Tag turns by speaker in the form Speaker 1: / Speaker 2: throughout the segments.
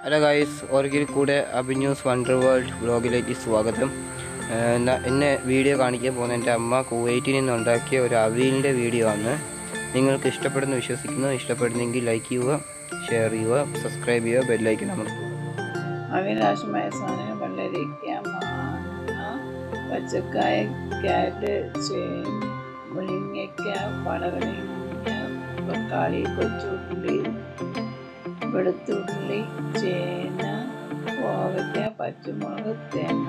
Speaker 1: hello guys ഒരിക്കൽ കൂടെ അഭിന്യൂസ് wonder world വ്ളോഗിലേക്ക് സ്വാഗതം ഏഹ് ന- ഇന്ന് വീഡിയോ കാണിക്കാൻ പോകുന്ന എൻ്റെ അമ്മ കുവൈറ്റിൽ നിന്നുണ്ടാക്കിയ ഒരു അവിയലിൻ്റെ വീഡിയോ ആണ് നിങ്ങൾക്ക് ഇഷ്ടപ്പെടുന്നു വിശ്വസിക്കുന്നു ഇഷ്ടപ്പെടുന്നെങ്കിൽ ലൈക്ക് ചെയ്യുക ഷെയർ ചെയ്യുക സബ്സ്ക്രൈബ് ചെയ്യുക ബെല്ലൈക്കൻ അമർത്തുക
Speaker 2: അവിനാശമായ സാധനം വെള്ളരിക്ക മാങ്ങ പച്ചക്കായ ക്യാരറ്റ് ചേന മുരിങ്ങയ്ക്ക പടവലങ്ങ തക്കാളി കൊച്ചുള്ളി വെളുത്തുള്ളി ചേന കോവയ്ക്ക പച്ചമുളക് തേങ്ങ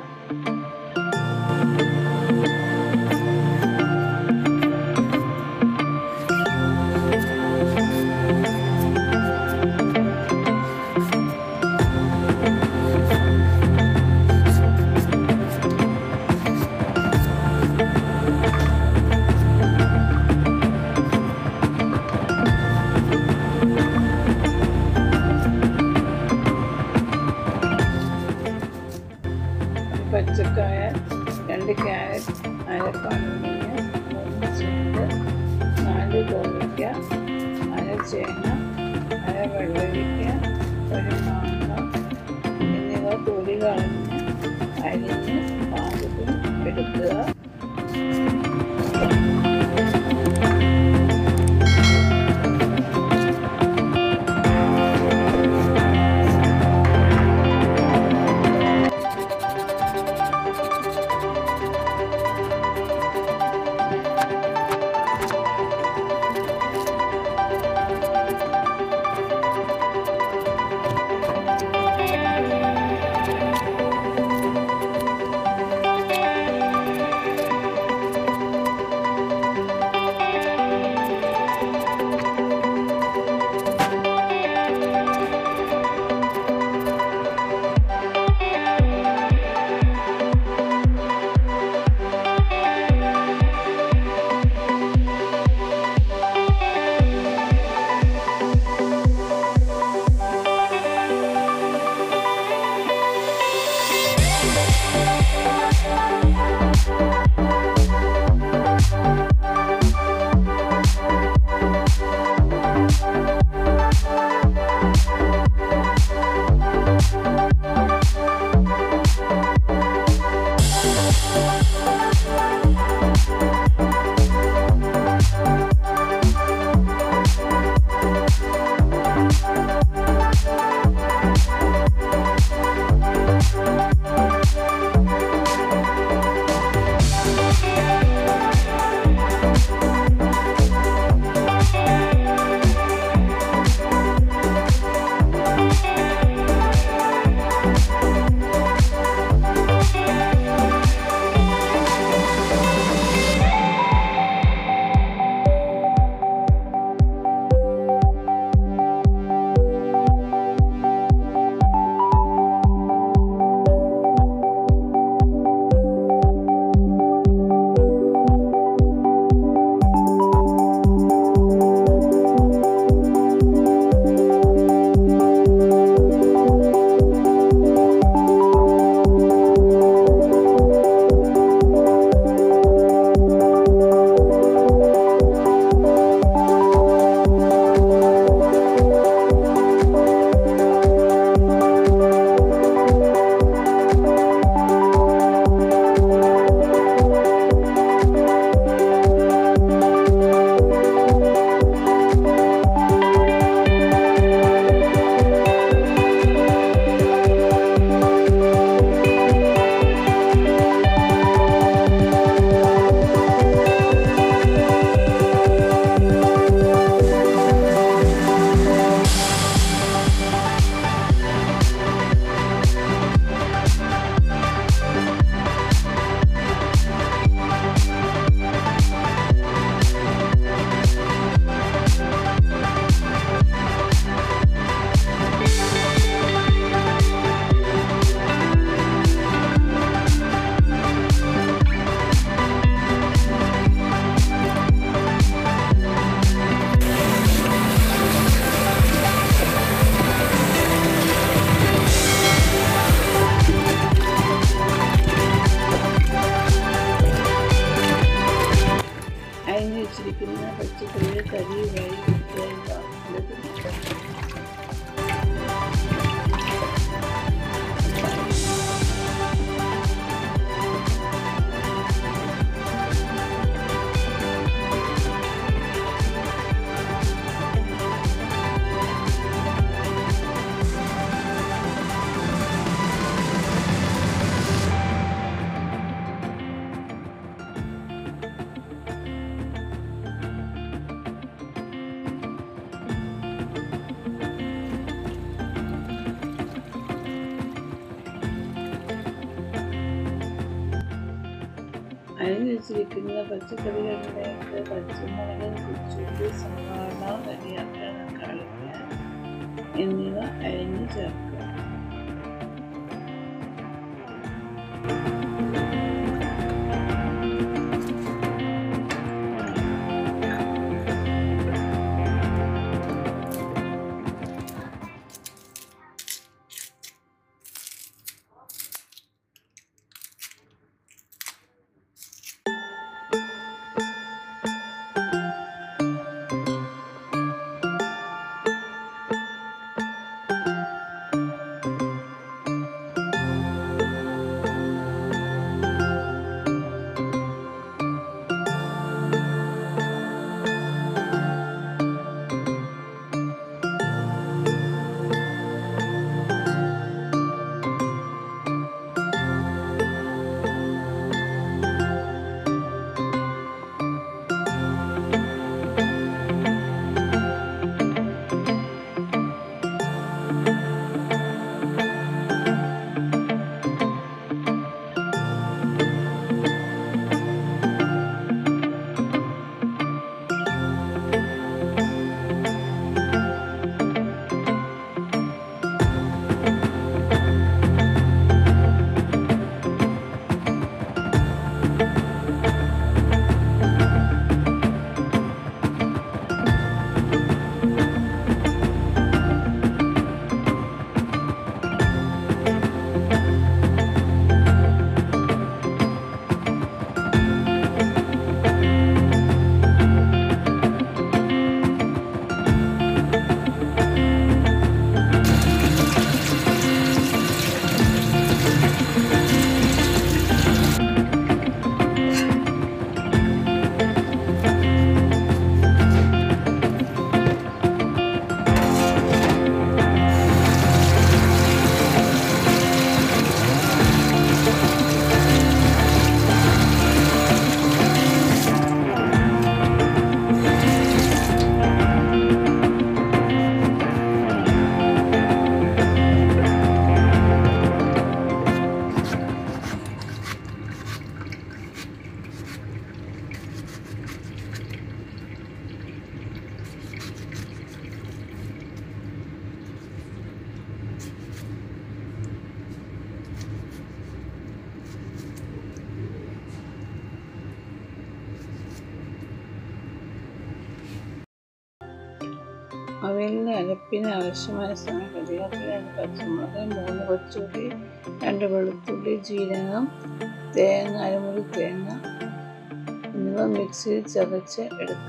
Speaker 2: ഒരു പച്ചക്കായ രണ്ട് ക്യാരറ്റ് അര പണിയ മൂന്ന് ചുണ്ട് നാല് കോവയ്ക്ക അര ചേന അര വെള്ളരിക്ക ഒരു മാങ്ങ എന്നിവ തൊലി കളഞ്ഞ് അരിഞ്ഞ് പാകത്തിൽ എടുക്കുക വെച്ചിരിക്കുന്ന പച്ചക്കറികൾ കരി വഴി വൃത്തിയായി പാത്രത്തിലേക്ക് മാറ്റാം വെച്ചിരിക്കുന്ന പച്ചക്കറികളിലേക്ക് പച്ചമുളക് കൊച്ചുള്ളി സവാള കരിയാപ്പില തക്കാളിക്ക എന്നിവ അരിഞ്ഞ് ചേർക്കുക അവയിലെ അരപ്പിന് ആവശ്യമായ സാഹചര്യത്തിൽ രണ്ട് പച്ചമുളക് മൂന്ന് കൊച്ചുള്ളി രണ്ട് വെളുത്തുള്ളി ജീരകം തേങ്ങ അരമുറി തേങ്ങ എന്നിവ മിക്സിയിൽ ചതച്ച് എടുക്കുക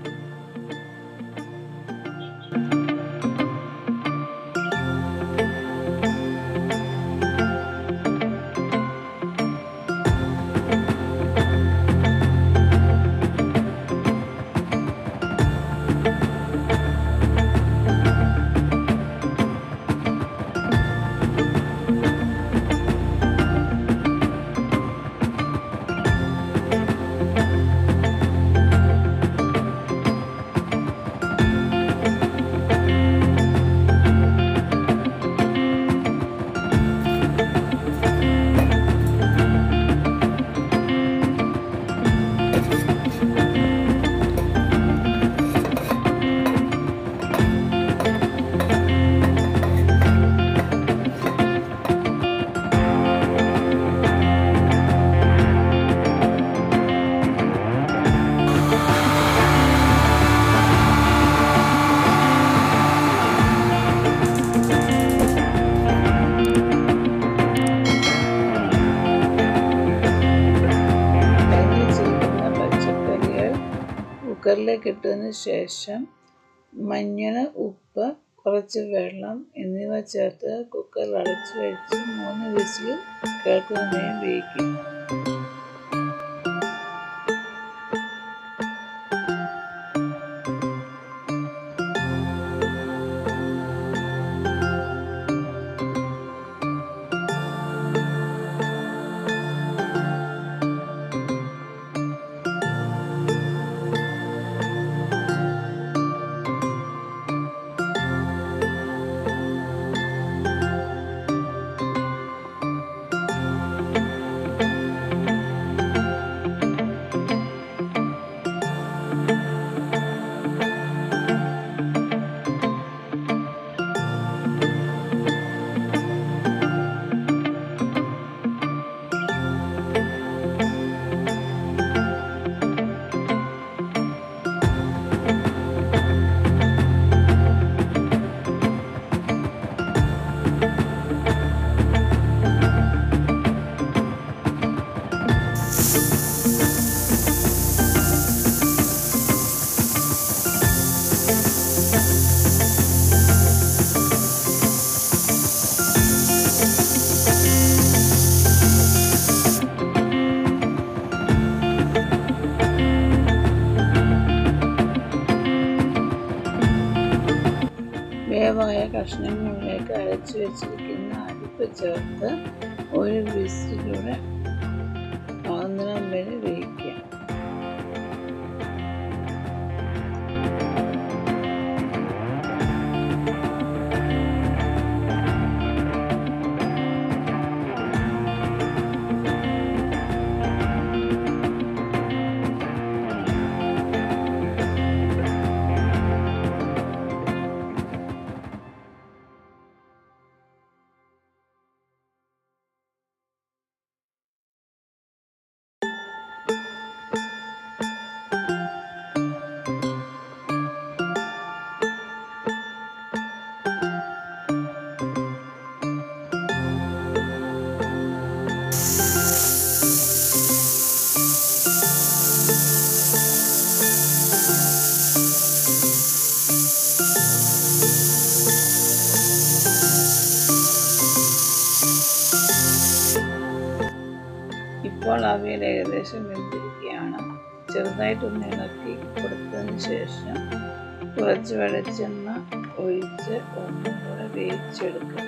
Speaker 2: അരിഞ്ഞ് ചേർക്കുന്ന പച്ചക്കറികൾ കുക്കറിലേക്ക് ഇട്ടതിന് ശേഷം മഞ്ഞൾ ഉപ്പ് കുറച്ച് വെള്ളം എന്നിവ ചേർത്ത് കുക്കറിൽ അടച്ചു വെച്ച് മൂന്ന് വിസിൽ കേൾക്കുന്നതിന് വേവിക്കും വേവായ കഷ്ണങ്ങളിലേക്ക് അരച്ചു വെച്ചിരിക്കുന്ന അരിപ്പ് ചേർത്ത് ഒരു വിസിലൂടെ ആകുന്നിടം വരെ വേവിക്കുക ഇപ്പോൾ അവിയൽ ഏകദേശം വെന്തിരിക്കുകയാണ് ചെറുതായിട്ടൊന്ന് ഇളക്കി കൊടുത്തതിന് ശേഷം കുറച്ച് വെളിച്ചെണ്ണ ഒഴിച്ച് ഒന്നും കൂടെ വേവിച്ചെടുക്കുക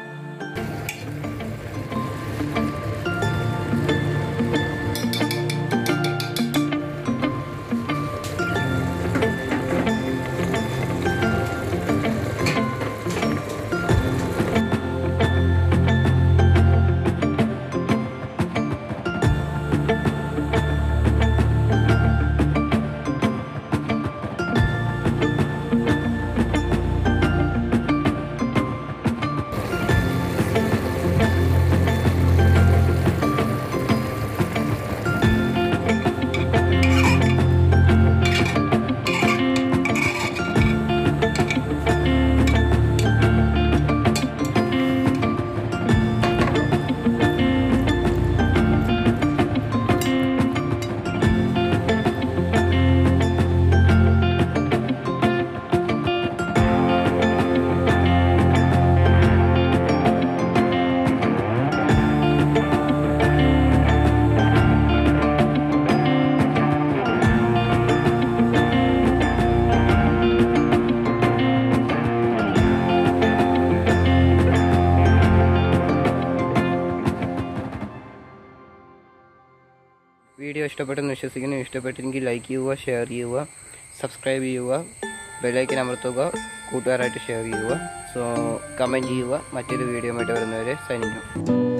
Speaker 1: വീഡിയോ ഇഷ്ടപ്പെട്ടെന്ന് വിശ്വസിക്കുന്നു ഇഷ്ടപ്പെട്ടെങ്കിൽ ലൈക്ക് ചെയ്യുക ഷെയർ ചെയ്യുക സബ്സ്ക്രൈബ് ചെയ്യുക ബെല്ലൈക്കൻ അമർത്തുക കൂട്ടുകാരായിട്ട് ഷെയർ ചെയ്യുക സോ കമൻറ്റ് ചെയ്യുക മറ്റൊരു വീഡിയോ ആയിട്ട് വരുന്നവരെ സൈനിക്കും